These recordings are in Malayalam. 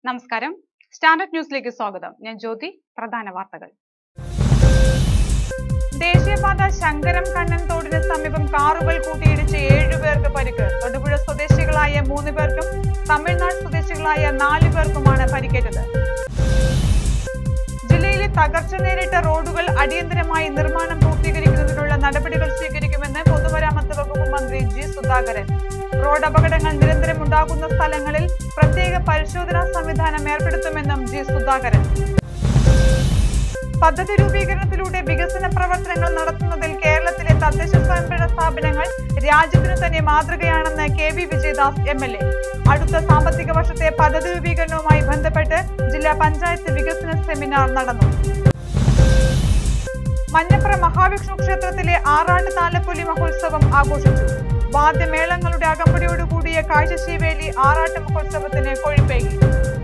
നമസ്കാരം സ്റ്റാൻഡേർഡ് ന്യൂസിലേക്ക് സ്വാഗതം ഞാൻ ജ്യോതി പ്രധാന വാർത്തകൾ ദേശീയപാത ശങ്കരം കണ്ണൻ തോടിന് സമീപം കാറുകൾ കൂട്ടിയിടിച്ച് ഏഴുപേർക്ക് പരിക്ക് തൊടുപുഴ സ്വദേശികളായ മൂന്ന് പേർക്കും തമിഴ്നാട് സ്വദേശികളായ നാല് പേർക്കുമാണ് പരിക്കേറ്റത് ജില്ലയിലെ തകർച്ച നേരിട്ട റോഡുകൾ അടിയന്തരമായി നിർമ്മാണം പൂർത്തീകരിക്കുന്നതിനുള്ള നടപടികൾ സ്വീകരിക്കുമെന്ന് പൊതുമരാമത്ത് വകുപ്പ് മന്ത്രി ജി സുധാകരൻ റോഡ് അപകടങ്ങൾ നിരന്തരം ഉണ്ടാകുന്ന സ്ഥലങ്ങളിൽ പ്രത്യേക പരിശോധനാ സംവിധാനം ഏർപ്പെടുത്തുമെന്നും ജി സുധാകരൻ പദ്ധതി രൂപീകരണത്തിലൂടെ വികസന പ്രവർത്തനങ്ങൾ നടത്തുന്നതിൽ കേരളത്തിലെ തദ്ദേശ സ്വയംഭരണ സ്ഥാപനങ്ങൾ രാജ്യത്തിന് തന്നെ മാതൃകയാണെന്ന് K V Vijayadas M L A അടുത്ത സാമ്പത്തിക വർഷത്തെ പദ്ധതി രൂപീകരണവുമായി ബന്ധപ്പെട്ട് ജില്ലാ പഞ്ചായത്ത് വികസന സെമിനാർ നടന്നു മഞ്ഞപ്ര മഹാവിഷ്ണു ക്ഷേത്രത്തിലെ ആറാട്ട് താലപ്പൊലി മഹോത്സവം ആഘോഷിച്ചു വാദ്യമേളങ്ങളുടെ അകമ്പടിയോടുകൂടിയ കാഴ്ചശീവേലി ആറാട്ട് മഹോത്സവത്തിന് കൊഴുപ്പേകി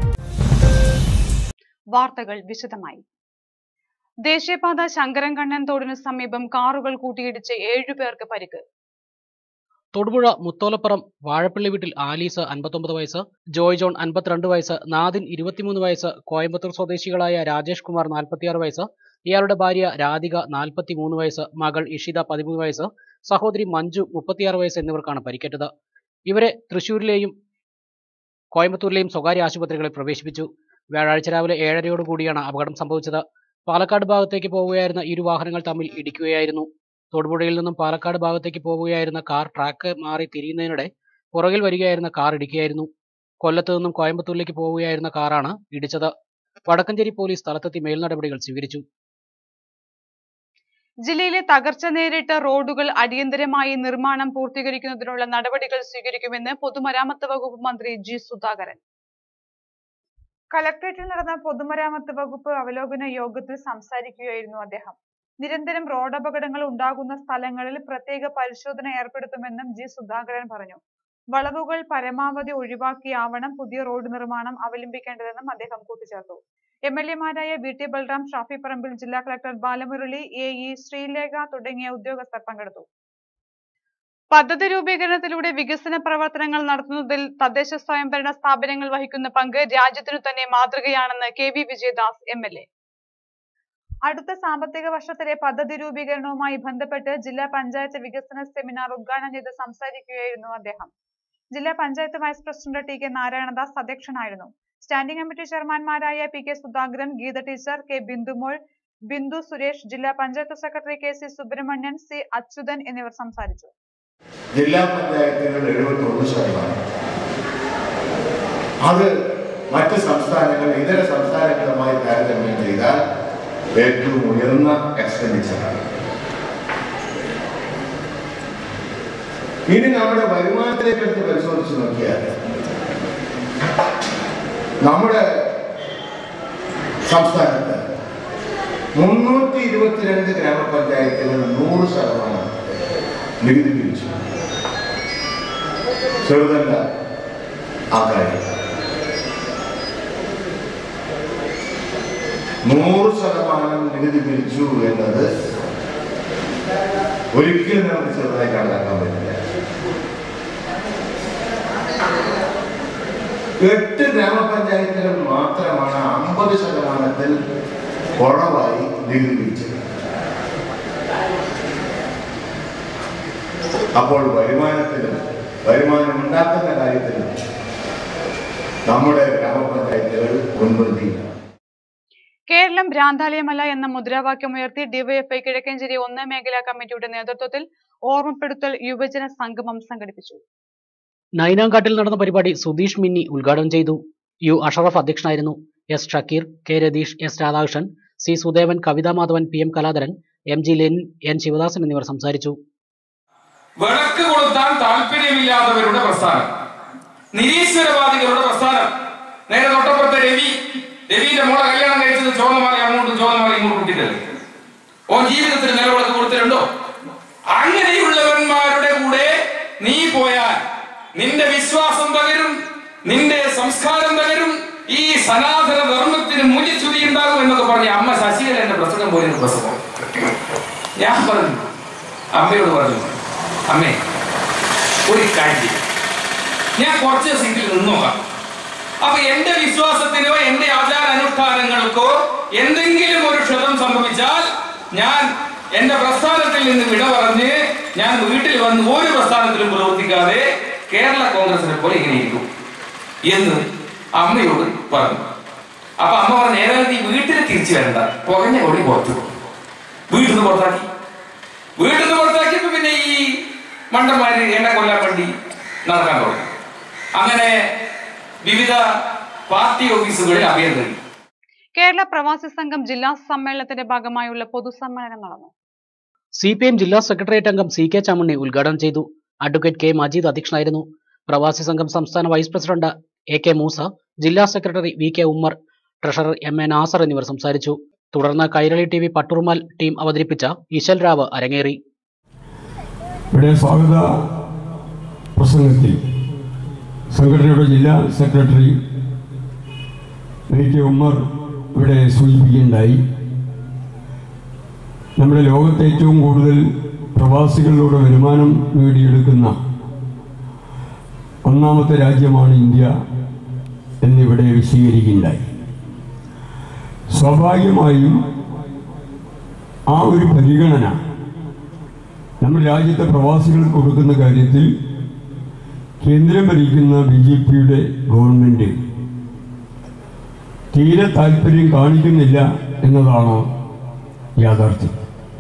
വാർത്തകൾ വിശദമായി ദേശീയപാത ശങ്കരൻ കണ്ണൻ തോടിന് സമീപം കാറുകൾ കൂട്ടിയിടിച്ച് ഏഴുപേർക്ക് പരിക്ക് തൊടുപുഴ മുത്തോലപ്പുറം വാഴപ്പള്ളി വീട്ടിൽ ആലീസ് അൻപത്തൊമ്പത് വയസ്സ് ജോയ് ജോൺ അൻപത്തിരണ്ട് വയസ്സ് നാദിൻ ഇരുപത്തിമൂന്ന് വയസ്സ് കോയമ്പത്തൂർ സ്വദേശികളായ രാജേഷ് കുമാർ നാൽപ്പത്തിയാറ് വയസ്സ് ഇയാളുടെ ഭാര്യ രാധിക നാൽപ്പത്തിമൂന്ന് വയസ്സ് മകൾ ഇഷിത പതിമൂന്ന് വയസ്സ് സഹോദരി മഞ്ജു മുപ്പത്തിയാറ് വയസ്സ് എന്നിവർക്കാണ് പരിക്കേറ്റത് ഇവരെ തൃശൂരിലെയും കോയമ്പത്തൂരിലെയും സ്വകാര്യ ആശുപത്രികളിൽ പ്രവേശിപ്പിച്ചു വ്യാഴാഴ്ച രാവിലെ ഏഴരയോടുകൂടിയാണ് അപകടം സംഭവിച്ചത് പാലക്കാട് ഭാഗത്തേക്ക് പോവുകയായിരുന്ന ഇരു വാഹനങ്ങൾ തമ്മിൽ ഇടിക്കുകയായിരുന്നു തൊടുപുഴയിൽ നിന്നും പാലക്കാട് ഭാഗത്തേക്ക് പോവുകയായിരുന്ന കാർ ട്രാക്ക് മാറി തിരിയുന്നതിനിടെ പുറകിൽ വരികയായിരുന്ന കാർ ഇടിക്കുകയായിരുന്നു കൊല്ലത്ത് നിന്നും കോയമ്പത്തൂരിലേക്ക് പോവുകയായിരുന്ന കാറാണ് ഇടിച്ചത് വടക്കഞ്ചേരി പോലീസ് സ്ഥലത്തെത്തി മേൽനടപടികൾ സ്വീകരിച്ചു ജില്ലയിലെ തകർച്ച നേരിട്ട റോഡുകൾ അടിയന്തരമായി നിർമ്മാണം പൂർത്തീകരിക്കുന്നതിനുള്ള നടപടികൾ സ്വീകരിക്കുമെന്ന് പൊതുമരാമത്ത് വകുപ്പ് മന്ത്രി ജി സുധാകരൻ കലക്ട്രേറ്റിൽ നടന്ന പൊതുമരാമത്ത് വകുപ്പ് അവലോകന യോഗത്തിൽ സംസാരിക്കുകയായിരുന്നു അദ്ദേഹം നിരന്തരം റോഡ് അപകടങ്ങൾ ഉണ്ടാകുന്ന സ്ഥലങ്ങളിൽ പ്രത്യേക പരിശോധന ഏർപ്പെടുത്തുമെന്നും ജി സുധാകരൻ പറഞ്ഞു വളവുകൾ പരമാവധി ഒഴിവാക്കിയാവണം പുതിയ റോഡ് നിർമ്മാണം അവലംബിക്കേണ്ടതെന്നും അദ്ദേഹം കൂട്ടിച്ചേർത്തു എം എൽ എമാരായ വി ടി ബൽറാം ഷാഫി പറമ്പിൽ ജില്ലാ collector Balamurali A E Sreelekha തുടങ്ങിയ ഉദ്യോഗസ്ഥർ പങ്കെടുത്തു പദ്ധതി രൂപീകരണത്തിലൂടെ വികസന പ്രവർത്തനങ്ങൾ നടത്തുന്നതിൽ തദ്ദേശ സ്വയംഭരണ സ്ഥാപനങ്ങൾ വഹിക്കുന്ന പങ്ക് രാജ്യത്തിനു തന്നെ മാതൃകയാണെന്ന് K V Vijayadas M L A അടുത്ത സാമ്പത്തിക വർഷത്തിലെ പദ്ധതി രൂപീകരണവുമായി ബന്ധപ്പെട്ട് ജില്ലാ പഞ്ചായത്ത് വികസന സെമിനാർ ഉദ്ഘാടനം ചെയ്ത് സംസാരിക്കുകയായിരുന്നു അദ്ദേഹം ജില്ലാ panchayat vice president T K Narayanadas അധ്യക്ഷനായിരുന്നു സ്റ്റാൻഡിംഗ് കമ്മിറ്റി ചെയർമാൻമാരായ P K Sudhakaran Geetha teacher K Bindumol Bindu Suresh ജില്ലാ panchayat secretary K C Subramanian C Achuthan എന്നിവർ സംസാരിച്ചു ജില്ലാ പഞ്ചായത്തുകൾ എഴുപത്തൊന്ന് ശതമാനം അത് മറ്റ് സംസ്ഥാനങ്ങൾ ഇതര സംസ്ഥാനങ്ങളുമായി താരതമ്യം ചെയ്താൽ ഏറ്റവും ഉയർന്ന എക്സ്പെൻഡിച്ചറാണ് ഇനി നമ്മുടെ വരുമാനത്തിലേക്ക് എടുത്ത് പരിശോധിച്ച് നോക്കിയാൽ നമ്മുടെ സംസ്ഥാനത്ത് മുന്നൂറ്റി ഇരുപത്തിരണ്ട് ഗ്രാമപഞ്ചായത്തുകൾ നൂറ് ശതമാനം നികുതി പിരിച്ചു ചെറുതല്ല ആ കാര്യം നൂറ് ശതമാനം നികുതി പിരിച്ചു എന്നത് ഒരിക്കലും നമുക്ക് ചെറുതായി കണക്കാക്കാൻ പറ്റില്ല എട്ട് ഗ്രാമപഞ്ചായത്തുകൾ മാത്രമാണ് അമ്പത് ശതമാനത്തിൽ കുറവായി നികുതി പിരിച്ചത് അപ്പോൾ വരുമാനത്തിലും വരുമാനം ഉണ്ടാക്കുന്ന കാര്യത്തിലും നമ്മുടെ ഗ്രാമപഞ്ചായത്തുകൾ മുൻപന്തിയിലാണ് കേരളം ഭ്രാന്താലയമല്ല എന്ന മുദ്രാവാക്യമുയർത്തി ഡിവൈഎഫ്ഐ കിഴക്കഞ്ചേരി ഒന്നാം മേഖലാ കമ്മിറ്റിയുടെ നേതൃത്വത്തിൽ ഓർമ്മപ്പെടുത്തൽ യുവജന സംഗമം സംഘടിപ്പിച്ചു നൈനാങ്കാട്ടിൽ നടന്ന പരിപാടി സുധീഷ് മിന്നി ഉദ്ഘാടനം ചെയ്തു യു അഷറഫ് അധ്യക്ഷനായിരുന്നു S Shakeer K Ratheesh S Radhakrishnan C Sudevan Kavitha Madhavan P M Kaladharan M G Lenin N Sivadasan എന്നിവർ സംസാരിച്ചു വിളക്ക് കൊളുത്താൻ താല്പര്യമില്ലാത്തവരുടെ പ്രസ്ഥാനം നിരീശ്വരവാദികളുടെ പ്രസ്ഥാനം നേരെ തൊട്ടപ്പുറത്തെ രവി രവിയുടെ മോളെ കല്യാണം കഴിച്ചത് ചോന്നമാല അങ്ങോട്ടും ചോന്നമാല ഇങ്ങോട്ടും ഇട്ടിട്ടല്ലേ ഓ ജീവിതത്തിൽ നിലവിളക്ക് കൊടുത്തിട്ടുണ്ടോ അങ്ങനെയുള്ളവന്മാരുടെ കൂടെ നീ പോയാൽ നിന്റെ വിശ്വാസം തകരും നിന്റെ സംസ്കാരം തകരും ഈ സനാതന ധർമ്മത്തിന് മൂല്യച്യുതി ഉണ്ടാകും എന്നൊക്കെ പറഞ്ഞ് അമ്മ ശശികലന്റെ പ്രസംഗം പോലെ പ്രസംഗം ഞാൻ പറഞ്ഞു അമ്മയോട് പറഞ്ഞു അമ്മേ ഒരു കാര്യം ഞാൻ കുറച്ച് ദിവസം ഇതിൽ നിന്നോക്കാം അപ്പൊ എന്റെ വിശ്വാസത്തിനോ എന്റെ ആചാര അനുഷ്ഠാനങ്ങൾക്കോ എന്തെങ്കിലും ഒരു ക്ഷതം സംഭവിച്ചാൽ ഞാൻ എന്റെ പ്രസ്ഥാനത്തിൽ നിന്ന് വിട പറഞ്ഞ് ഞാൻ വീട്ടിൽ വന്ന് ഒരു പ്രസ്ഥാനത്തിലും പ്രവർത്തിക്കാതെ കേരള കോൺഗ്രസിനെ പോലെ ഇങ്ങനെ ഇരിക്കും എന്ന് അമ്മയോട് പറഞ്ഞു അപ്പൊ അമ്മ പറഞ്ഞു ഏതായാലും നീ വീട്ടിൽ തിരിച്ചു വരണ്ട പുകഞ്ഞ കൊടി പുറത്തു പോ." വീട്ടിൽ നിന്ന് പുറത്താക്കി വീട്ടിൽ നിന്ന് പുറത്താക്കിയപ്പോ പിന്നെ ഈ മണ്ടന്മാര് എന്നെ കൊല്ലാൻ വേണ്ടി നടക്കാൻ തുടങ്ങി അങ്ങനെ വിവിധ പാർട്ടി ഓഫീസുകളിൽ അഭയം തേടി കേരള പ്രവാസി സംഘം ജില്ലാ സമ്മേളനത്തിന്റെ ഭാഗമായുള്ള പൊതുസമ്മേളനം നടന്നു സി പി എം ജില്ലാ സെക്രട്ടേറിയറ്റ് അംഗം സി കെ ചാമുണ്ണി ഉദ്ഘാടനം ചെയ്തു അഡ്വക്കേറ്റ് കെ മജീദ് അധ്യക്ഷനായിരുന്നു പ്രവാസി സംഘം സംസ്ഥാന vice president A K Moosa ജില്ലാ secretary V K Ummer treasurer M A Nasar എന്നിവർ സംസാരിച്ചു തുടർന്ന് Kairali T V Patturumal team അവതരിപ്പിച്ച ഇശൽ രാവ് അരങ്ങേറി ഇവിടെ സ്വാഗത പ്രസംഗത്തിൽ സംഘടനയുടെ ജില്ലാ സെക്രട്ടറി വി കെ ഉമ്മർ ഇവിടെ സൂചിപ്പിക്കുകയുണ്ടായി നമ്മുടെ ലോകത്തെ ഏറ്റവും കൂടുതൽ പ്രവാസികളിലൂടെ വരുമാനം നേടിയെടുക്കുന്ന ഒന്നാമത്തെ രാജ്യമാണ് ഇന്ത്യ എന്നിവിടെ വിശദീകരിക്കുകയുണ്ടായി സ്വാഭാവികമായും ആ ഒരു പരിഗണന നമ്മുടെ രാജ്യത്തെ പ്രവാസികൾക്ക് കൊടുക്കുന്ന കാര്യത്തിൽ കേന്ദ്രം ഭരിക്കുന്ന ബി ജെ പിയുടെ ഗവൺമെന്റ് തീരെ താല്പര്യം കാണിക്കുന്നില്ല എന്നതാണ് യാഥാർത്ഥ്യം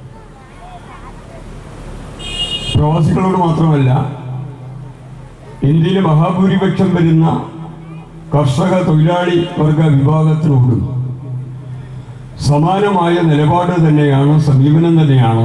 പ്രവാസികളോട് മാത്രമല്ല ഇന്ത്യയിലെ മഹാഭൂരിപക്ഷം വരുന്ന കർഷക തൊഴിലാളി വർഗ വിഭാഗത്തിനോടും സമാനമായ നിലപാട് തന്നെയാണ് സമീപനം തന്നെയാണ്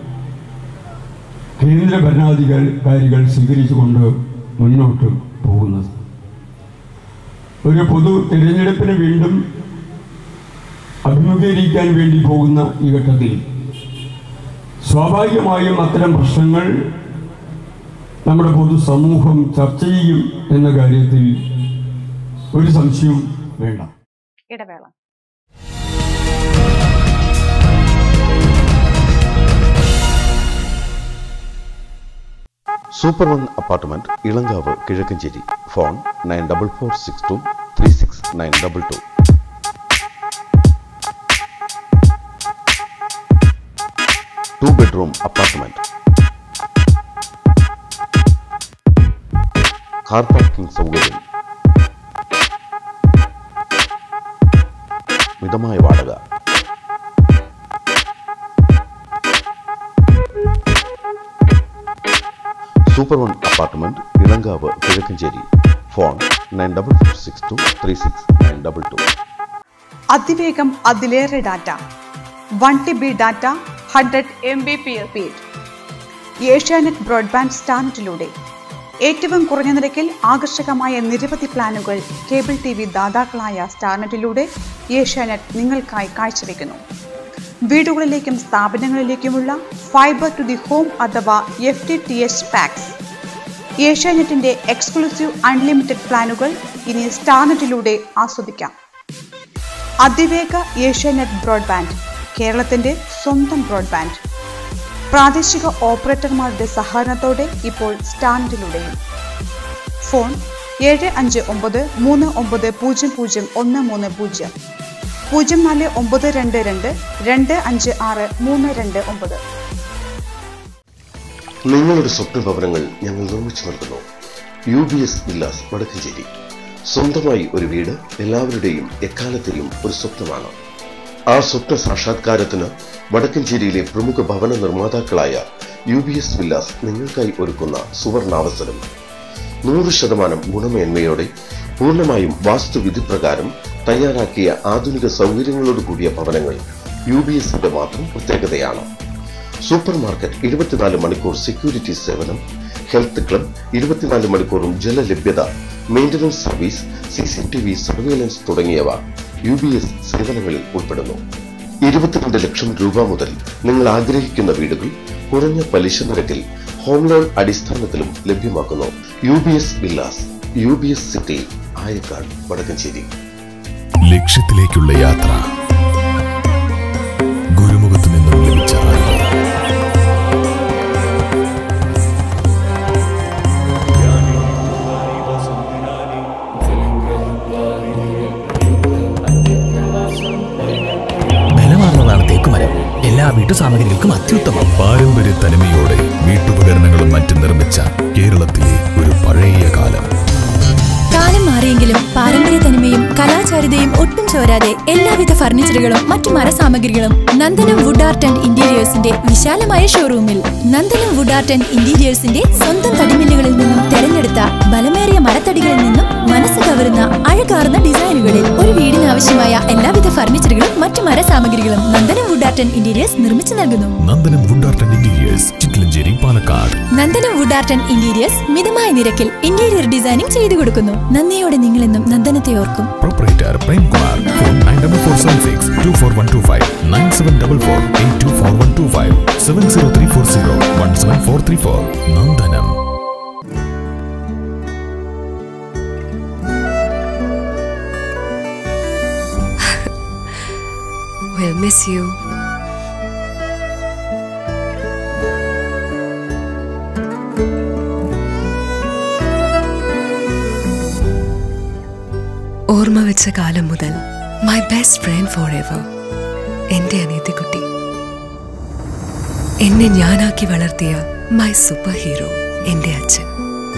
കേന്ദ്ര ഭരണാധികാരികൾ സ്വീകരിച്ചുകൊണ്ട് മുന്നോട്ട് പോകുന്നത് ഒരു പൊതു തിരഞ്ഞെടുപ്പിന് വീണ്ടും അഭിമുഖീകരിക്കാൻ വേണ്ടി പോകുന്ന ഈ ഘട്ടത്തിൽ സ്വാഭാവികമായും അത്തരം പ്രശ്നങ്ങൾ നമ്മുടെ പൊതുസമൂഹം ചർച്ച ചെയ്യും എന്ന കാര്യത്തിൽ ഒരു സംശയവും വേണ്ട ഇടവേള super one apartment Elankavu Kizhakkanchery phone nine double four six two three six nine double two two bedroom apartment car parking സൗകര്യം മിതമായ വാടക super one apartment Elankavu Kizhakkanchery phone nine double four six two three six nine double two അതിവേഗം അതിലേറെ data one T B data hundred M B P S speed Asianet broadband സ്റ്റാൻഡിലൂടെ ഏറ്റവും കുറഞ്ഞ നിരക്കിൽ ആകർഷകമായ നിരവധി പ്ലാനുകൾ കേബിൾ ടി വി ദാതാക്കളായ സ്റ്റാർനെറ്റിലൂടെ ഏഷ്യാനെറ്റ് നിങ്ങൾക്കായി കാഴ്ചവെക്കുന്നു വീടുകളിലേക്കും സ്ഥാപനങ്ങളിലേക്കുമുള്ള ഫൈബർ ടു ദി ഹോം അഥവാ F T T H packs ഏഷ്യാനെറ്റിന്റെ എക്സ്ക്ലൂസീവ് അൺലിമിറ്റഡ് പ്ലാനുകൾ ഇനി സ്റ്റാർനെറ്റിലൂടെ ആസ്വദിക്കാം അതിവേഗ ഏഷ്യാനെറ്റ് ബ്രോഡ്ബാൻഡ് കേരളത്തിന്റെ സ്വന്തം ബ്രോഡ്ബാൻഡ് പ്രാദേശിക ഓപ്പറേറ്റർമാരുടെ സഹകരണത്തോടെ ഇപ്പോൾ സ്റ്റാൻഡിലൂടെയും ഫോൺ ഏഴ് അഞ്ച് ഒമ്പത് മൂന്ന് ഒമ്പത് പൂജ്യം പൂജ്യം ഒന്ന് മൂന്ന് പൂജ്യം പൂജ്യം നാല് ഒമ്പത് രണ്ട് രണ്ട് രണ്ട് അഞ്ച് ആറ് മൂന്ന് രണ്ട് ഒമ്പത് നിങ്ങളുടെ സ്വപ്ന ഭവനങ്ങൾ ഞങ്ങൾ നിർമ്മിച്ചു നൽകുന്നു U B S villas Vadakkanchery സ്വന്തമായി ഒരു വീട് എല്ലാവരുടെയും എക്കാലത്തെയും ഒരു സ്വപ്നമാണ് ആ സ്വപ്ന സാക്ഷാത്കാരത്തിന് വടക്കഞ്ചേരിയിലെ പ്രമുഖ ഭവന നിർമ്മാതാക്കളായ യു ബി എസ് വില്ലാസ് നിങ്ങൾക്കായി ഒരുക്കുന്ന സുവർണാവസരം നൂറ് ശതമാനം ഗുണമേന്മയോടെ പൂർണ്ണമായും വാസ്തുവിധി പ്രകാരം തയ്യാറാക്കിയ ആധുനിക സൗകര്യങ്ങളോട് കൂടിയ ഭവനങ്ങൾ യു ബി എസിന്റെ മാത്രം പ്രത്യേകതയാണ് സൂപ്പർ മാർക്കറ്റ് ഇരുപത്തിനാല് മണിക്കൂർ സെക്യൂരിറ്റി സേവനം ഹെൽത്ത് ക്ലബ് ഇരുപത്തിനാല് മണിക്കൂറും ജലലഭ്യത maintenance service C C T V surveillance തുടങ്ങിയവ യു ബി എസ് സേവനങ്ങളിൽ ഉൾപ്പെടുന്നു ഇരുപത്തിരണ്ട് ലക്ഷം രൂപ മുതൽ നിങ്ങൾ ആഗ്രഹിക്കുന്ന വീടുകൾ കുറഞ്ഞ പലിശ നിരക്കിൽ ഹോം ലോൺ അടിസ്ഥാനത്തിലും ലഭ്യമാക്കുന്നു U B S villas U B S city Ayakkad Vadakkanchery ലക്ഷ്യത്തിലേക്കുള്ള യാത്ര ഗുരുമുഖത്തു നിന്നും ലഭിച്ച അറിവ് ध्यानि भूतानि वसुन्दिनानि जलिन्द्रभूत्वा സാമഗ്രികൾക്കും അത്യുത്തമം പാരമ്പര്യ തനിമയോടെ വീട്ടുപകരണങ്ങളും മറ്റും നിർമ്മിച്ച കേരളത്തിലെ ഒരു പഴയ കാലം കാലം മാറിയെങ്കിലും പാരമ്പര്യ തനിമയും കലാചാരിതയും ഒട്ടും ചോരാതെ എല്ലാവിധ ഫർണിച്ചറുകളും മറ്റു മരസാമഗ്രികളും നന്ദനം വുഡ് ആർട്ട് ആൻഡ് ഇന്റീരിയേഴ്സിന്റെ വിശാലമായ ഷോറൂമിൽ നന്ദനം വുഡ് ആർട്ട് ആൻഡ് ഇന്റീരിയേഴ്സിന്റെ സ്വന്തം തടിമില്ലുകളിൽ നിന്നും തെരഞ്ഞെടുത്ത ബലമേറിയ മരത്തടികളിൽ നിന്നും മനസ്സ് കവരുന്ന അഴകാർന്ന ഡിസൈനുകളിൽ ഒരു വീടിന് ആവശ്യമായ എല്ലാവിധ ഫർണിച്ചറുകളും മറ്റു മരസാമഗ്രികളും Nandanam wood art and interiors നിർമ്മിച്ചു നൽകുന്നു Nandanam wood art and interiors Chittilanchery Palakkad Nandanam wood art and interiors മിതമായ നിരക്കിൽ ഇന്റീരിയർ ഡിസൈനിംഗ് ചെയ്തു കൊടുക്കുന്നു നന്ദിയോടെ നിങ്ങളെന്നും നന്ദനത്തെ ഓർക്കും proprietor Premkumar phone nine double four seven six two four one two five nine seven double four eight two four one two five seven zero three four zero one seven four three four Nandanam We'll miss you. ഓർമ്മ വെച്ച കാലം മുതൽ my best friend forever എൻ്റെ അനിയത്തിക്കുട്ടി എന്നെ ഞാനാക്കി വളർത്തിയ മൈ സൂപ്പർ ഹീറോ എൻ്റെ അച്ഛൻ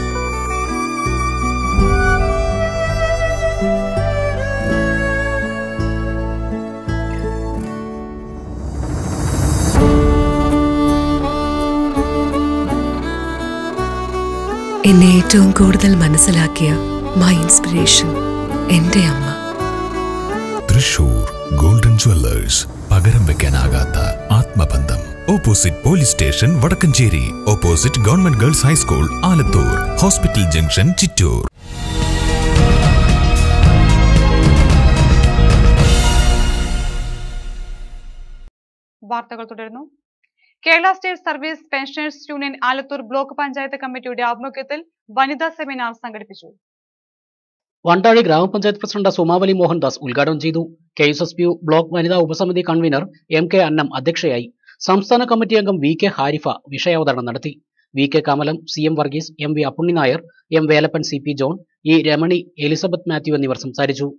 എന്നെ ഏറ്റവും കൂടുതൽ മനസ്സിലാക്കിയ മൈ ഇൻസ്പിറേഷൻ എൻ്റെ അമ്മ തൃശൂർ ഗോൾഡൻ ജ്വല്ലേഴ്സ് പകരം വെക്കാനാകാത്ത ആത്മബന്ധം opposite police station Vadakkanchery opposite government girls high school Alathur hospital junction Chittur വാർത്തകൾ തുടരുന്നു Kerala state service pensioners union Alathur block panchayat കമ്മിറ്റിയുടെ ആഭിമുഖ്യത്തിൽ വനിതാ സെമിനാർ സംഘടിപ്പിച്ചു വണ്ടാഴി ഗ്രാമപഞ്ചായത്ത് പ്രസിഡന്റ് സുമാവലി മോഹൻദാസ് ഉദ്ഘാടനം ചെയ്തു K S S P U block വനിതാ ഉപസമിതി കൺവീനർ എം കെ അന്നം അധ്യക്ഷയായി സംസ്ഥാന കമ്മിറ്റി അംഗം വി കെ ഹാരിഫ വിഷയാവതരണം നടത്തി V K Kamalam C M Varghese M V Appunni Nair M Velappan C P John E Ramani Elizabeth Mathew എന്നിവർ സംസാരിച്ചു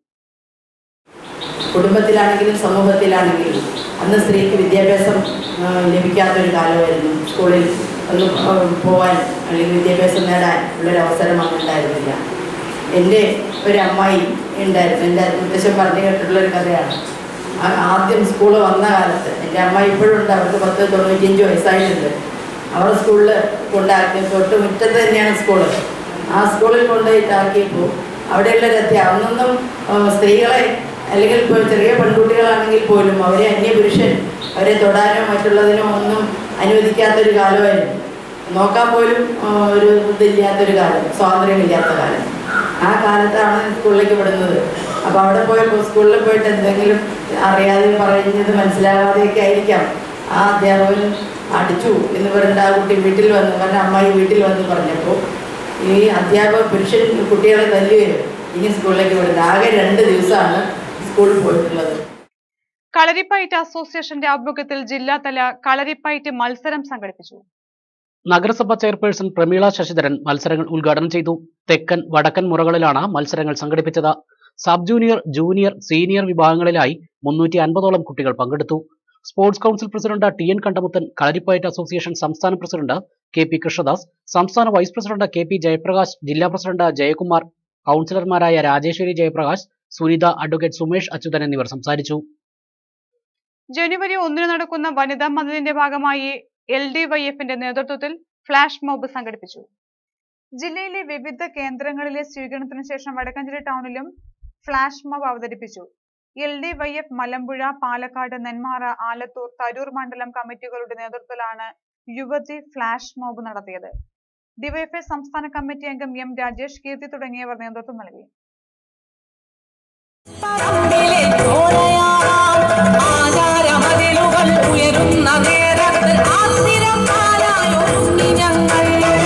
കുടുംബത്തിലാണെങ്കിലും സമൂഹത്തിലാണെങ്കിലും അന്ന് സ്ത്രീക്ക് വിദ്യാഭ്യാസം ആ, ലഭിക്കാത്തൊരു കാലമായിരുന്നു സ്കൂളിൽ ഒന്ന് ആ, പോവാൻ അല്ലെങ്കിൽ വിദ്യാഭ്യാസം നേടാൻ ഉള്ളൊരു അവസരം അന്ന് ഉണ്ടായിരുന്നില്ല എൻ്റെ ഒരു അമ്മായി ഉണ്ടായിരുന്നു എൻ്റെ മുത്തശ്ശൻ പറഞ്ഞു കേട്ടിട്ടുള്ളൊരു കഥയാണ് ആ- ആദ്യം സ്കൂൾ വന്ന കാലത്ത് എൻ്റെ അമ്മായി ഇപ്പോഴും ഉണ്ട് അവർക്ക് പത്ത് തൊണ്ണൂറ്റിയഞ്ച് വയസ്സായിട്ടുണ്ട് അവർ സ്കൂളിൽ കൊണ്ടാക്കി തൊട്ട് മുറ്റത്ത് തന്നെയാണ് സ്കൂള് ആ സ്കൂളിൽ കൊണ്ടുപോയിട്ടാക്കിയപ്പോൾ അവിടെയുള്ളൊരു അധ്യാപനം അന്നൊന്നും ആ, സ്ത്രീകളെ അല്ലെങ്കിൽ ഇപ്പോൾ ചെറിയ പെൺകുട്ടികളാണെങ്കിൽ പോലും അവരെ അന്യപുരുഷൻ അവരെ തൊടാനോ മറ്റുള്ളതിനോ ഒന്നും അനുവദിക്കാത്തൊരു കാലമായിരുന്നു നോക്കാൻ പോലും ആ, ഒരു ഇതില്ലാത്തൊരു കാലം സ്വാതന്ത്ര്യമില്ലാത്ത കാലം ആ കാലത്താണ് സ്കൂളിലേക്ക് വിടുന്നത് അപ്പോൾ അവിടെ പോയപ്പോൾ സ്കൂളിൽ പോയിട്ട് എന്തെങ്കിലും അറിയാതെ പറഞ്ഞത് മനസ്സിലാകാതെയൊക്കെ ആയിരിക്കാം ആ അധ്യാപകൻ അടിച്ചു എന്ന് പറഞ്ഞിട്ട് ആ കുട്ടി വീട്ടിൽ വന്ന് പറഞ്ഞ അമ്മായി വീട്ടിൽ വന്ന് പറഞ്ഞപ്പോൾ ഈ അധ്യാപക പുരുഷൻ കുട്ടികളെ തല്ലുകയോ ഇനി സ്കൂളിലേക്ക് വിടുന്നത് ആകെ രണ്ട് ദിവസമാണ് സ്കൂളിൽ പോയിട്ടുള്ളത് കളരിപ്പയറ്റ് അസോസിയേഷന്റെ ആഭിമുഖ്യത്തിൽ ജില്ലാതല കളരിപ്പയറ്റ് മത്സരം സംഘടിപ്പിച്ചു നഗരസഭ ചെയർപേഴ്സൺ പ്രമീള ശശിധരൻ മത്സരങ്ങൾ ഉദ്ഘാടനം ചെയ്തു തെക്കൻ വടക്കൻ മുറകളിലാണ് മത്സരങ്ങൾ സംഘടിപ്പിച്ചത് സബ് ജൂനിയർ ജൂനിയർ സീനിയർ വിഭാഗങ്ങളിലായി മുന്നൂറ്റി അൻപതോളം കുട്ടികൾ പങ്കെടുത്തു sports council president T N Kandamuthan Kalaripayattu association സംസ്ഥാന പ്രസിഡന്റ് കെ പി കൃഷ്ണദാസ് സംസ്ഥാന vice president K P Jayaprakash ജില്ലാ പ്രസിഡന്റ് ജയകുമാർ കൗൺസിലർമാരായ രാജേശ്വരി ജയപ്രകാശ് സുനിത അഡ്വക്കേറ്റ് സുമേഷ് അച്യുതൻ എന്നിവർ സംസാരിച്ചു ജനുവരി ഒന്നിന് നടക്കുന്ന വനിതാ മതിലിന്റെ ഭാഗമായി എൽ ഡി വൈ എഫിന്റെ നേതൃത്വത്തിൽ ഫ്ലാഷ് മോബ് സംഘടിപ്പിച്ചു ജില്ലയിലെ വിവിധ കേന്ദ്രങ്ങളിലെ സ്വീകരണത്തിന് ശേഷം വടക്കഞ്ചേരി ടൗണിലും ഫ്ലാഷ് മോബ് അവതരിപ്പിച്ചു L D Y F Malampuzha Palakkad Nenmara Alathur Tarur മണ്ഡലം കമ്മിറ്റികളുടെ നേതൃത്വത്തിലാണ് യുവതി ഫ്ലാഷ് മോബ് നടത്തിയത് ഡിവൈഎഫ്ഐ സംസ്ഥാന കമ്മിറ്റി അംഗം എം രാജേഷ് കീർത്തി തുടങ്ങിയവർ നേതൃത്വം നൽകി ആചാരമതിലുകൾ ഉയരുന്ന നേരത്ത് ആത്തിരക്കാരായൊരുങ്ങി ഞങ്ങൾ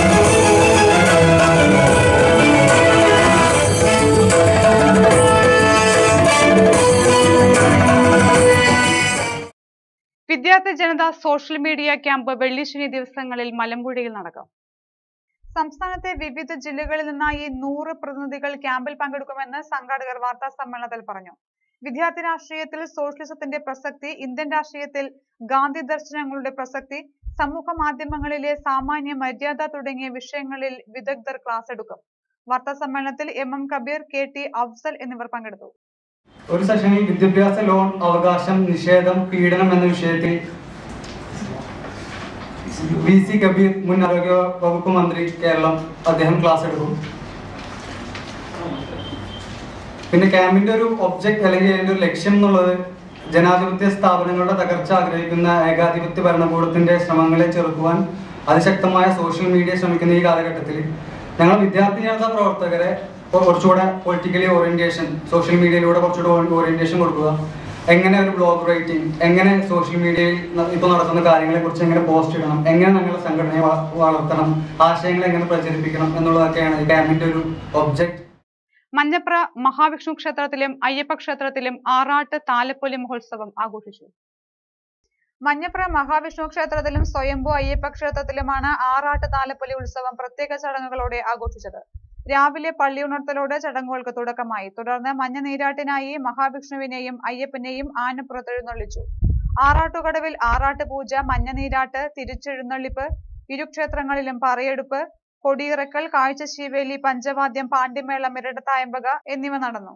വിദ്യാർത്ഥി ജനത സോഷ്യൽ മീഡിയ ക്യാമ്പ് വെള്ളിശനി ദിവസങ്ങളിൽ മലമ്പുഴയിൽ നടക്കും സംസ്ഥാനത്തെ വിവിധ ജില്ലകളിൽ നിന്നായി നൂറ് പ്രതിനിധികൾ ക്യാമ്പിൽ പങ്കെടുക്കുമെന്ന് സംഘാടകർ വാർത്താ സമ്മേളനത്തിൽ പറഞ്ഞു വിദ്യാർത്ഥി രാഷ്ട്രീയത്തിൽ സോഷ്യലിസത്തിന്റെ പ്രസക്തി ഇന്ത്യൻ രാഷ്ട്രീയത്തിൽ ഗാന്ധി ദർശനങ്ങളുടെ പ്രസക്തി സമൂഹ മാധ്യമങ്ങളിലെ സാമാന്യ മര്യാദ തുടങ്ങിയ വിഷയങ്ങളിൽ വിദഗ്ധർ ക്ലാസ് എടുക്കും വാർത്താ സമ്മേളനത്തിൽ M M Kabeer K T Afzal എന്നിവർ പങ്കെടുത്തു ഒരു സെഷനിൽ വിദ്യാഭ്യാസ ലോൺ അവകാശം നിഷേധം പീഡനം എന്ന വിഷയത്തിൽ വി സി കബീർ മുൻ ആരോഗ്യ വകുപ്പ് മന്ത്രി കേരളം അദ്ദേഹം ക്ലാസ് എടുക്കും പിന്നെ ക്യാമ്പിന്റെ ഒരു ഒബ്ജക്റ്റ് അല്ലെങ്കിൽ അതിന്റെ ഒരു ലക്ഷ്യം എന്നുള്ളത് ജനാധിപത്യ സ്ഥാപനങ്ങളുടെ തകർച്ച ആഗ്രഹിക്കുന്ന ഏകാധിപത്യ ഭരണകൂടത്തിന്റെ ശ്രമങ്ങളെ ചെറുക്കുവാൻ അതിശക്തമായ സോഷ്യൽ മീഡിയ ശ്രമിക്കുന്ന ഈ കാലഘട്ടത്തിൽ ഞങ്ങൾ വിദ്യാർത്ഥി ജനതാ പ്രവർത്തകരെ കൊ- കുറച്ചുകൂടെ പൊളിറ്റിക്കലി ഓറിയന്റേഷൻ സോഷ്യൽ മീഡിയയിലൂടെ കുറച്ചുകൂടെ ഓറിയന്റേഷൻ കൊടുക്കുക എങ്ങനെ ഒരു ബ്ലോഗ് റൈറ്റിംഗ് എങ്ങനെ സോഷ്യൽ മീഡിയയിൽ ഇപ്പോൾ നടക്കുന്ന കാര്യങ്ങളെ കുറിച്ച് എങ്ങനെ പോസ്റ്റ് ഇടണം എങ്ങനെ ഞങ്ങളുടെ സംഘടനയെ വള- വളർത്തണം ആശയങ്ങൾ എങ്ങനെ പ്രചരിപ്പിക്കണം എന്നുള്ളതൊക്കെയാണ് ഈ ക്യാമ്പിന്റെ ഒരു ഒബ്ജക്റ്റ് മഞ്ഞപ്ര മഹാവിഷ്ണു ക്ഷേത്രത്തിലും അയ്യപ്പ ക്ഷേത്രത്തിലും ആറാട്ട് താലപ്പൊലി മഹോത്സവം ആഘോഷിച്ചു മഞ്ഞപ്ര മഹാവിഷ്ണു ക്ഷേത്രത്തിലും സ്വയംഭൂ അയ്യപ്പ ക്ഷേത്രത്തിലുമാണ് ആറാട്ട് താലപ്പൊലി ഉത്സവം പ്രത്യേക ചടങ്ങുകളോടെ ആഘോഷിച്ചത് രാവിലെ പള്ളിയുണർത്തലോടെ ചടങ്ങുകൾക്ക് തുടക്കമായി തുടർന്ന് മഞ്ഞ നീരാട്ടിനായി മഹാവിഷ്ണുവിനെയും അയ്യപ്പനെയും ആനപ്പുറത്തെഴുന്നള്ളിച്ചു ആറാട്ടുകടവിൽ ആറാട്ട് പൂജ മഞ്ഞ നീരാട്ട് തിരിച്ചെഴുന്നള്ളിപ്പ് ഇരുക്ഷേത്രങ്ങളിലും പറയെടുപ്പ് കൊടിയിറക്കൽ കാഴ്ചശീവേലി പഞ്ചവാദ്യം പാണ്ഡ്യമേളം ഇരട്ടത്തായമ്പക എന്നിവ നടന്നു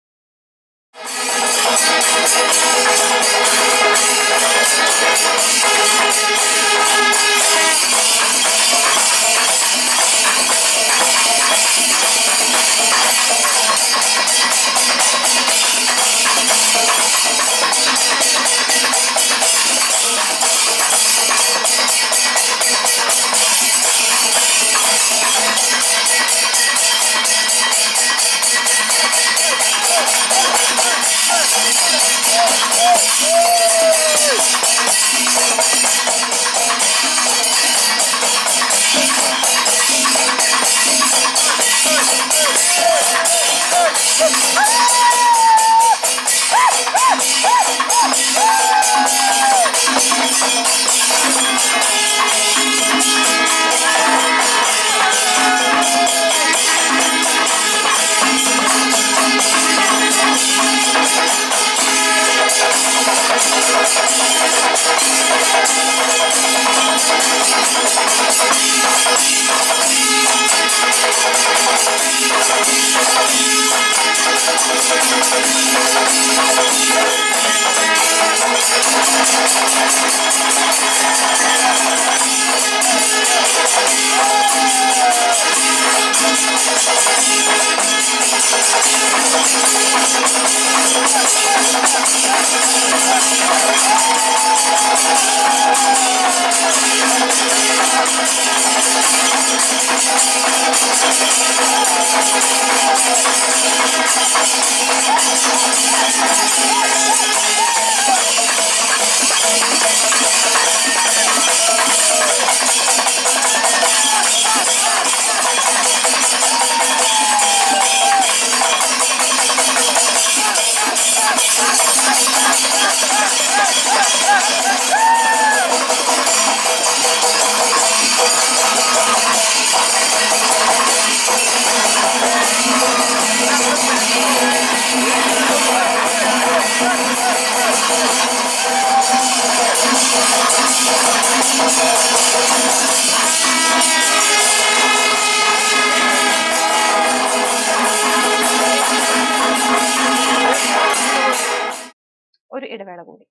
ഒരു ഇടവേള കൂടി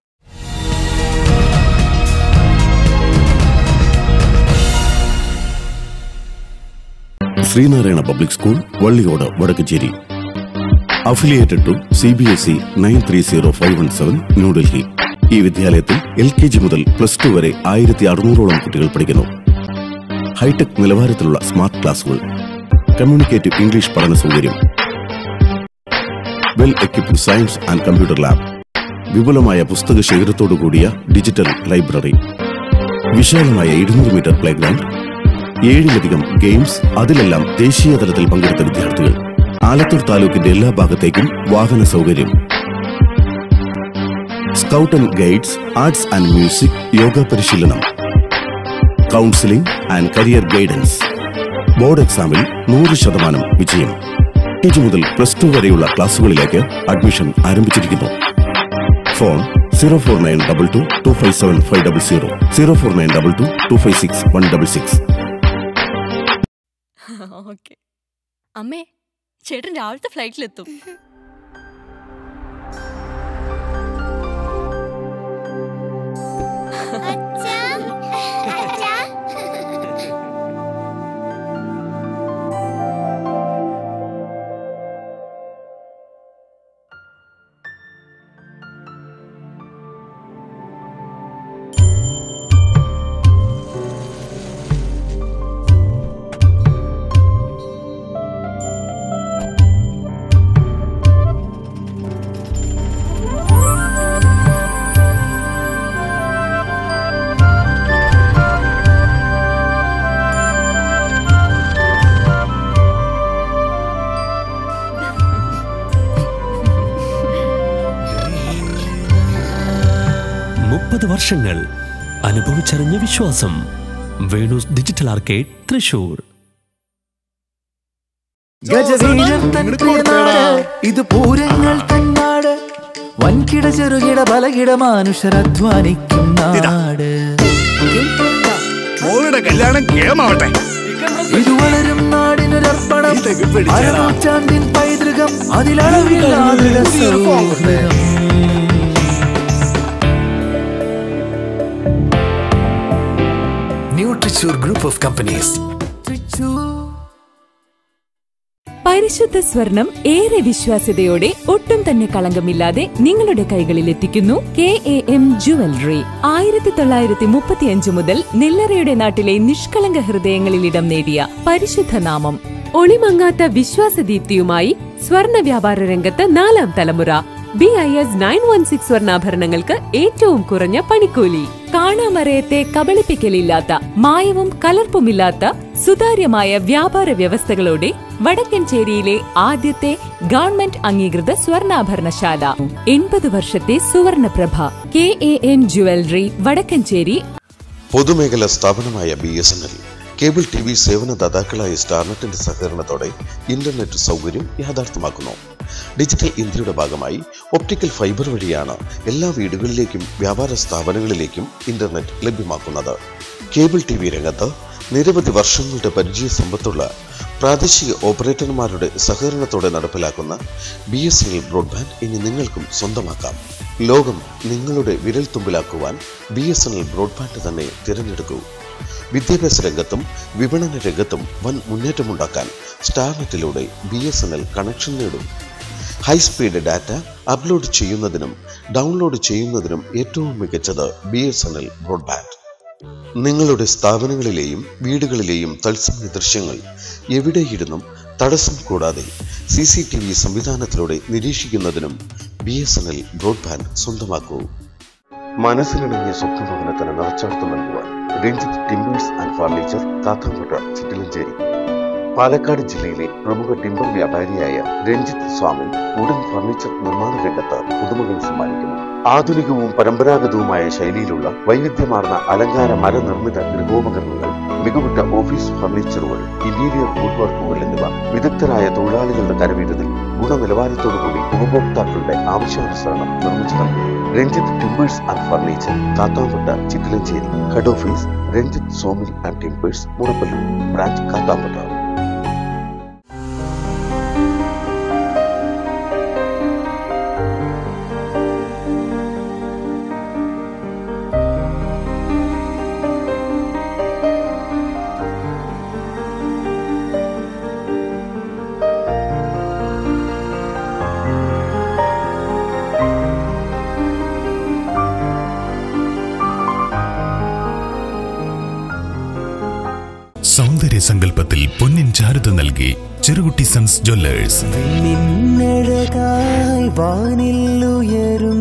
Sree Narayana public school Valliyode Vadakkanchery affiliated to C B S E nine three zero five one seven New Delhi ഈ വിദ്യാലയത്തിൽ എൽ കെ ജി മുതൽ പ്ലസ് ടു വരെ ആയിരത്തി അറുന്നൂറോളം കുട്ടികൾ പഠിക്കുന്നു ഹൈടെക് നിലവാരത്തിലുള്ള സ്മാർട്ട് ക്ലാസുകൾ കമ്മ്യൂണിക്കേറ്റീവ് ഇംഗ്ലീഷ് പഠന സൗകര്യം well equipped science and computer lab വിപുലമായ പുസ്തക ശേഖരത്തോടു കൂടിയ ഡിജിറ്റൽ ലൈബ്രറി വിശാലമായ ഇരുന്നൂറ് മീറ്റർ പ്ലേഗ്രൗണ്ട് ഏഴിലധികം ഗെയിംസ് അതിലെല്ലാം ദേശീയ തലത്തിൽ പങ്കെടുത്ത വിദ്യാർത്ഥികൾ ആലത്തൂർ താലൂക്കിന്റെ എല്ലാ ഭാഗത്തേക്കും വാഹന സൗകര്യം scout and guides arts and music yoga പരിശീലനം counselling and career guidance board എക്സാമിൽ നൂറ് ശതമാനം വിജയം കെ ജി മുതൽ പ്ലസ് ടു വരെയുള്ള ക്ലാസുകളിലേക്ക് അഡ്മിഷൻ ആരംഭിച്ചിരിക്കുന്നു phone zero four nine double two two five seven five double zero zero four nine double two two five six one double six okay അമ്മേ ചേട്ടൻ രാവിലത്തെ ഫ്ലൈറ്റിലെത്തും മുപ്പത് വർഷങ്ങൾ അനുഭവിച്ചറിഞ്ഞ വിശ്വാസം വേണൂസ് ഡിജിറ്റൽ ആർക്കേഡ് തൃശൂർ ഗജവീരൻ തൻ പ്രിയനാട് ഇത് പൂരങ്ങൾ തന്നാട് വൻകിട ചെറുകിട ബലകിട മനുഷ്യർ അധ്വാനിക്കും നാട് മോളുടെ കല്യാണം കേമാവട്ടെ ഇത് വളരും നാടിനൊരർപ്പണം അരനൂറ്റാണ്ടിൻ പൈതൃകം അതിലളവില്ലാതെ സൗഹൃദം ന്യൂട്രിച്ചൂർ ഗ്രൂപ്പ് ഓഫ് കമ്പനീസ് പരിശുദ്ധ സ്വർണം ഏറെ വിശ്വാസ്യതയോടെ ഒട്ടും തന്നെ കളങ്കമില്ലാതെ നിങ്ങളുടെ കൈകളിൽ എത്തിക്കുന്നു കെ എ എം ജുവലറി ആയിരത്തി തൊള്ളായിരത്തി മുപ്പത്തിയഞ്ച് മുതൽ നെല്ലറയുടെ നാട്ടിലെ നിഷ്കളങ്ക ഹൃദയങ്ങളിൽ ഇടം നേടിയ പരിശുദ്ധ നാമം ഒളിമങ്ങാത്ത വിശ്വാസദീപ്തിയുമായി സ്വർണ വ്യാപാര രംഗത്ത് നാലാം തലമുറ B I S nine one six സ്വർണ്ണാഭരണങ്ങൾക്ക് ഏറ്റവും കുറഞ്ഞ പണിക്കൂലി കാണാമറയത്തെ കബളിപ്പിക്കലില്ലാത്ത മായവും കലർപ്പുമില്ലാത്ത സുതാര്യമായ വ്യാപാര വ്യവസ്ഥകളോടെ വടക്കഞ്ചേരിയിലെ ആദ്യത്തെ ഗവൺമെന്റ് അംഗീകൃത സ്വർണ്ണാഭരണശാല എൺപത് വർഷത്തെ സുവർണപ്രഭ K A N jewellery Vadakkanchery പൊതുമേഖലാ സ്ഥാപനമായ B S N L cable T V സേവനദാതാക്കളായ സ്റ്റാർനെറ്റിന്റെ സഹകരണത്തോടെ ഇന്റർനെറ്റ് സൗകര്യം യാഥാർത്ഥ്യമാക്കുന്നു ഡിജിറ്റൽ ഇന്ത്യയുടെ ഭാഗമായി ഒപ്റ്റിക്കൽ ഫൈബർ വഴിയാണ് എല്ലാ വീടുകളിലേക്കും വ്യാപാര സ്ഥാപനങ്ങളിലേക്കും ഇന്റർനെറ്റ് ലഭ്യമാക്കുന്നത് കേബിൾ ടി വി രംഗത്ത് നിരവധി വർഷങ്ങളുടെ പരിചയ സമ്പത്തുള്ള പ്രാദേശിക ഓപ്പറേറ്റർമാരുടെ സഹകരണത്തോടെ നടപ്പിലാക്കുന്ന B S N L broadband ഇനി നിങ്ങൾക്കും സ്വന്തമാക്കാം ലോകം നിങ്ങളുടെ വിരൽത്തുമ്പിലാക്കുവാൻ B S N L broadband തന്നെ തിരഞ്ഞെടുക്കൂ വിദ്യാഭ്യാസ രംഗത്തും വിപണന രംഗത്തും വൻ മുന്നേറ്റമുണ്ടാക്കാൻ സ്റ്റാർനെറ്റിലൂടെ B S N L connection നേടും ഹൈസ്പീഡ് ഡാറ്റ അപ്ലോഡ് ചെയ്യുന്നതിനും ഡൗൺലോഡ് ചെയ്യുന്നതിനും ഏറ്റവും മികച്ചത് B S N L broadband നിങ്ങളുടെ സ്ഥാപനങ്ങളിലെയും വീടുകളിലെയും തത്സമയ ദൃശ്യങ്ങൾ എവിടെയിരുന്നും തടസ്സം കൂടാതെ സി സി ടി വി സംവിധാനത്തിലൂടെ നിരീക്ഷിക്കുന്നതിനും B S N L broadband സ്വന്തമാക്കൂ മനസ്സിലിണങ്ങിയ സ്വപ്നഭവനത്തിന് നിറച്ചാർത്ത് നൽകുവാൻ Ranjith timbers and furniture Kathankotta Chittilanchery Palakkad ജില്ലയിലെ പ്രമുഖ ടിമ്പർ വ്യാപാരിയായ രഞ്ജിത്ത് സ്വാമി ഉടൻ ഫർണിച്ചർ നിർമ്മാണ രംഗത്ത് പുതുമകൾ സമ്മാനിക്കുന്നു ആധുനികവും പരമ്പരാഗതവുമായ ശൈലിയിലുള്ള വൈവിധ്യമാർന്ന അലങ്കാര മരനിർമ്മിത ഗൃഹോപകരണങ്ങൾ മികവുറ്റ ഓഫീസ് ഫർണിച്ചറുകൾ ഇന്റീരിയർ വുഡ് വർക്കുകൾ എന്നിവ വിദഗ്ധരായ തൊഴിലാളികളുടെ കരവീരത്തിൽ ഗുണനിലവാരത്തോടുകൂടി ഉപഭോക്താക്കളുടെ ആവശ്യാനുസരണം നിർമ്മിച്ചു നൽകുന്നു Ranjith timbers and furniture Kathampatta Chittilanchery head office Ranjith sawmill and timbers Murappallur branch Kathampatta സൗന്ദര്യ സങ്കല്പത്തിൽ പൊന്നിൻ ചാരുത നൽകി ചെറുകുട്ടി സൺസ് ജ്വല്ലേഴ്സ് നിന്നഴകായി വാനിൽ ഉയരും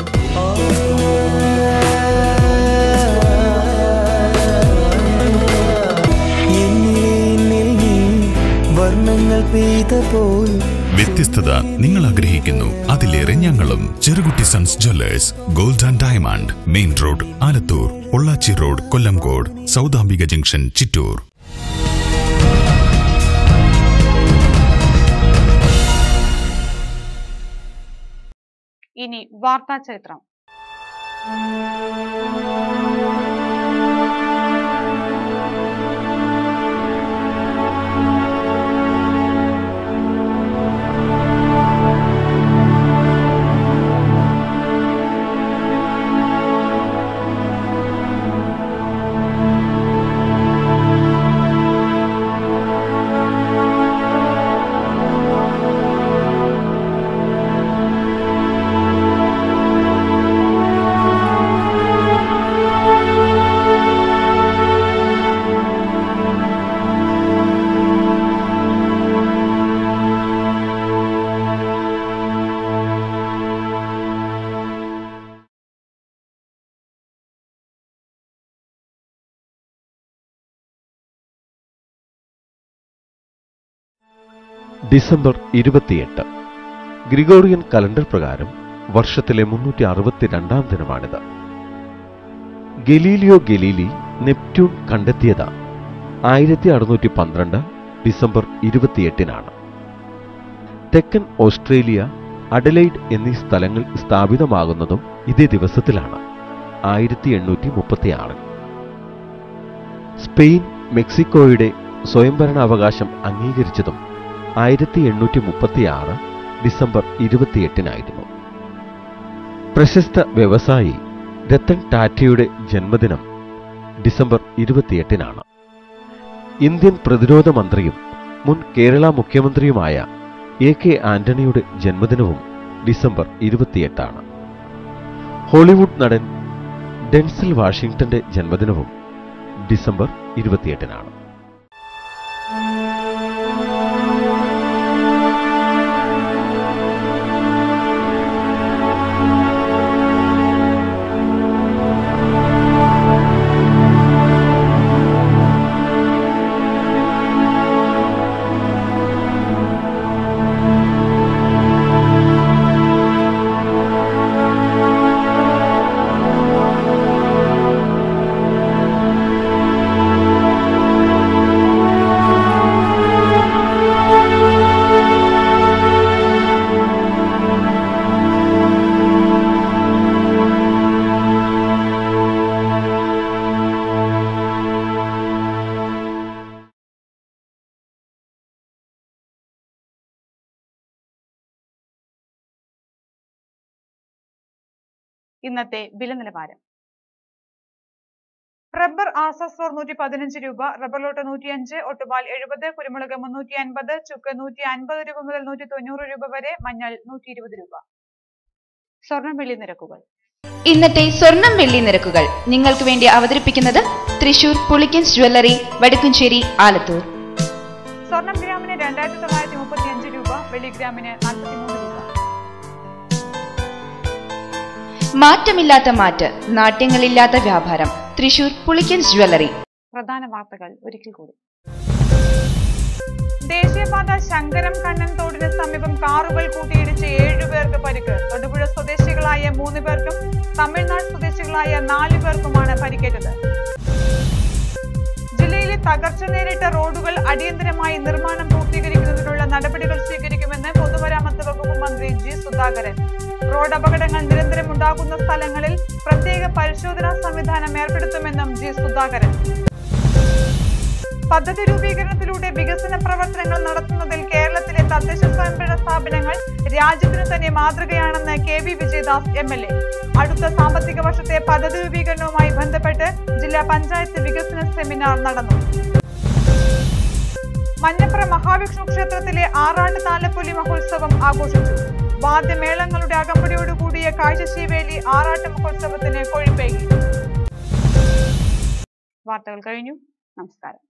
എന്നിലെ എന്നിൽ നീ വർണ്ണങ്ങൾ പെയ്തപ്പോൾ വ്യത്യസ്തത നിങ്ങൾ ആഗ്രഹിക്കുന്നു അതിലേറെ ഞങ്ങളും Cherukutty sons jewellers gold and diamond main road Alathur Pollachi road Kollengode Soudambika junction Chittur ഇനി വാർത്താ ചരിത്രം ഡിസംബർ ഇരുപത്തിയെട്ട് ഗ്രിഗോറിയൻ കലണ്ടർ പ്രകാരം വർഷത്തിലെ മുന്നൂറ്റി അറുപത്തിരണ്ടാം ദിനമാണിത് ഗലീലിയോ ഗലീലി നെപ്റ്റ്യൂൺ കണ്ടെത്തിയത് ആയിരത്തി അറുന്നൂറ്റി പന്ത്രണ്ട് ഡിസംബർ ഇരുപത്തിയെട്ടിനാണ് തെക്കൻ ഓസ്ട്രേലിയ അഡലൈഡ് എന്നീ സ്ഥലങ്ങൾ സ്ഥാപിതമാകുന്നതും ഇതേ ദിവസത്തിലാണ് ആയിരത്തി എണ്ണൂറ്റി മുപ്പത്തിയാറിൽ സ്പെയിൻ മെക്സിക്കോയുടെ സ്വയംഭരണാവകാശം അംഗീകരിച്ചതും ആയിരത്തി എണ്ണൂറ്റി മുപ്പത്തിയാറ് ഡിസംബർ ഇരുപത്തിയെട്ടിനായിരുന്നു പ്രശസ്ത വ്യവസായി രത്തൻ ടാറ്റയുടെ ജന്മദിനം ഡിസംബർ ഇരുപത്തിയെട്ടിനാണ് ഇന്ത്യൻ പ്രതിരോധ മന്ത്രിയും മുൻ കേരള മുഖ്യമന്ത്രിയുമായ എ കെ ആന്റണിയുടെ ജന്മദിനവും ഡിസംബർ ഇരുപത്തിയെട്ടാണ് ഹോളിവുഡ് നടൻ ഡെൻസിൽ വാഷിംഗ്ടന്റെ ജന്മദിനവും ഡിസംബർ ഇരുപത്തിയെട്ടിനാണ് ഇന്നത്തെ വില നിലവാരം റബ്ബർ ആസസ്വർ നൂറ്റി പതിനഞ്ച് രൂപ റബ്ബർ നൂറ്റി അഞ്ച് ഒട്ടുപാൽ എഴുപത് കുരുമുളക് മുന്നൂറ്റി അൻപത് ചുക്ക് നൂറ്റി അൻപത് രൂപ മുതൽ നൂറ്റി തൊണ്ണൂറ് രൂപ വരെ മഞ്ഞൾ നൂറ്റി ഇരുപത് രൂപ സ്വർണം വെള്ളി നിരക്കുകൾ ഇന്നത്തെ സ്വർണം വെള്ളി നിരക്കുകൾ നിങ്ങൾക്ക് വേണ്ടി അവതരിപ്പിക്കുന്നത് തൃശൂർ പുളിക്കൻസ് ജ്വല്ലറി വടക്കുംചേരി ആലത്തൂർ സ്വർണം ഗ്രാമിന് രണ്ടായിരത്തി തൊള്ളായിരത്തി മുപ്പത്തി അഞ്ച് രൂപ വെള്ളി ഗ്രാമിന് നാൽപ്പത്തിമൂന്ന് രൂപ മാറ്റമില്ലാത്ത മാറ്റ് നാട്യങ്ങളില്ലാത്ത വ്യാപാരം തൃശൂർ പുളിക്കൻസ് ജ്വല്ലറി പ്രധാന വാർത്തകൾ ഒരിക്കൽ കൂടി ദേശീയപാത ശങ്കരം കണ്ണൻ തോടിന് സമീപം കാറുകൾ കൂട്ടിയിടിച്ച് ഏഴുപേർക്ക് പരിക്ക് തൊടുപുഴ സ്വദേശികളായ മൂന്ന് പേർക്കും തമിഴ്നാട് സ്വദേശികളായ നാല് പേർക്കുമാണ് പരിക്കേറ്റത് ജില്ലയിലെ തകർച്ച നേരിട്ട റോഡുകൾ അടിയന്തരമായി നിർമ്മാണം പൂർത്തീകരിക്കുന്നതിനുള്ള നടപടികൾ സ്വീകരിക്കുമെന്ന് പൊതുമരാമത്ത് വകുപ്പ് മന്ത്രി ജി സുധാകരൻ റോഡ് അപകടങ്ങൾ നിരന്തരം ഉണ്ടാകുന്ന സ്ഥലങ്ങളിൽ പ്രത്യേക പരിശോധനാ സംവിധാനം ഏർപ്പെടുത്തുമെന്നും ജി സുധാകരൻ പദ്ധതി രൂപീകരണത്തിലൂടെ വികസന പ്രവർത്തനങ്ങൾ നടത്തുന്നതിൽ കേരളത്തിലെ തദ്ദേശ സ്വയംഭരണ സ്ഥാപനങ്ങൾ രാജ്യത്തിന് തന്നെ മാതൃകയാണെന്ന് K V Vijayadas M L A അടുത്ത സാമ്പത്തിക വർഷത്തെ പദ്ധതി രൂപീകരണവുമായി ബന്ധപ്പെട്ട് ജില്ലാ പഞ്ചായത്ത് വികസന സെമിനാർ നടന്നു മഞ്ഞപ്ര മഹാവിഷ്ണു ക്ഷേത്രത്തിലെ ആറാട്ട് താലപ്പൊലി മഹോത്സവം ആഘോഷിച്ചു വാദ്യമേളങ്ങളുടെ അകമ്പടിയോടുകൂടിയ കാഴ്ചശീവേലി ആറാട്ട് മഹോത്സവത്തിന് കൊഴുപ്പേകി വാർത്തകൾ കഴിഞ്ഞു നമസ്കാരം